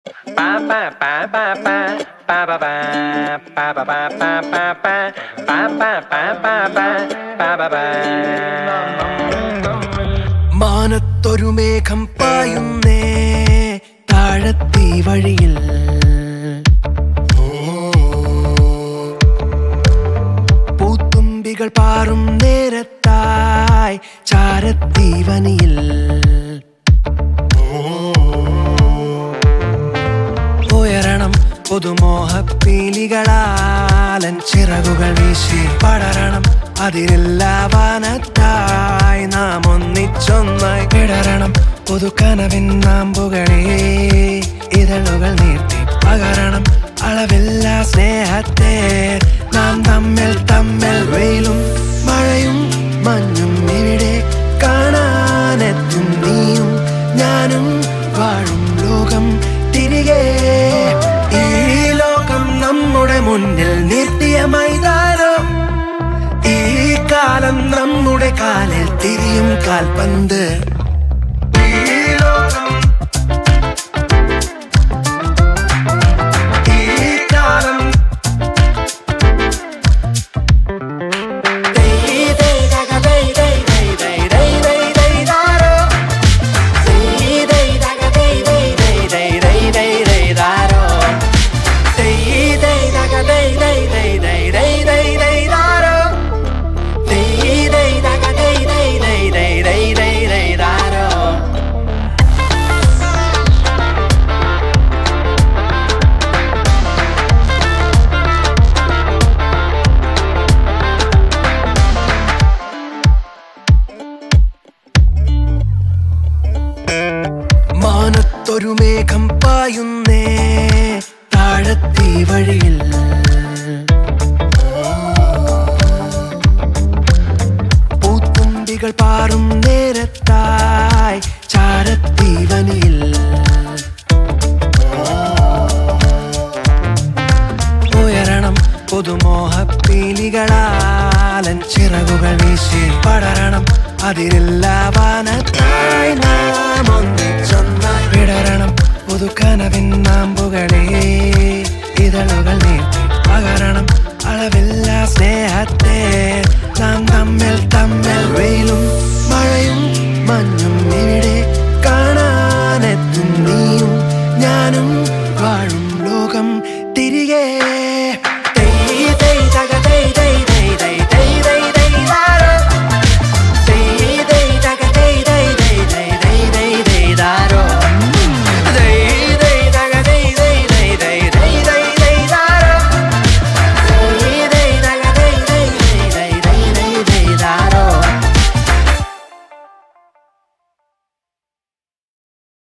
മാനത്തൊരു മേഘം പായുന്നേ താഴത്തീ വഴിയിൽ പൂത്തുമ്പികൾ പാറും നേരത്തായി ചാരത്തീ വനിയിൽ ഉയരണം പുതുമോഹപ്പീലികളാലൻ ചിറകുകൾ വീശി പടരണം അതിരില്ലാ വാനത്തായി നാം ഒന്നിച്ചൊന്നായി ഇടരണം പുതുക്കനവിൻ നാമ്പുകളെ ഇതളുകൾ നീർത്തി പകരണം അളവില്ല സ്നേഹത്തെ നാം തമ്മിൽ തമ്മിൽ വെയിലും മഴയും മഞ്ഞും ഇവിടെ കാണാനെത്തും നീയും ഞാനും വാഴും ലോകം തിരികെ ഈ ലോകം നമ്മുടെ മുന്നിൽ നിർത്തിയ മൈതാനം ഈ കാലം നമ്മുടെ കാലിൽ തിരിയും കാൽപന്ത് ഈ ലോകം ഈ കാലം ദൈ ദൈ ദഗ ദൈ ദൈ ദൈ ദൈ ദൈ ദൈ ദൈ ദാരോ മാനത്തൊരു മേഘം പായുന്നേ താഴത്തീ വഴിയിൽ പൂത്തുമ്പികൾ പാറും നേരത്തായി ചാരത്തീ വനിയിൽ ഉയരണം പുതുമോഹപ്പീലികളാലൻ ചിറകുകൾ വീശി പടരണം അതിരില്ലാ വാനത്തായി നാം ഒന്നിച്ചൊന്നായി വിടരണം പുതുക്കനവിൻ നാമ്പുകളെ ഇതളുകൾ നീട്ടി പകരണം അളവില്ല സ്നേഹത്തെ നാം തമ്മിൽ തമ്മിൽ വെയിലും മഴയും മഞ്ഞും ഇവിടെ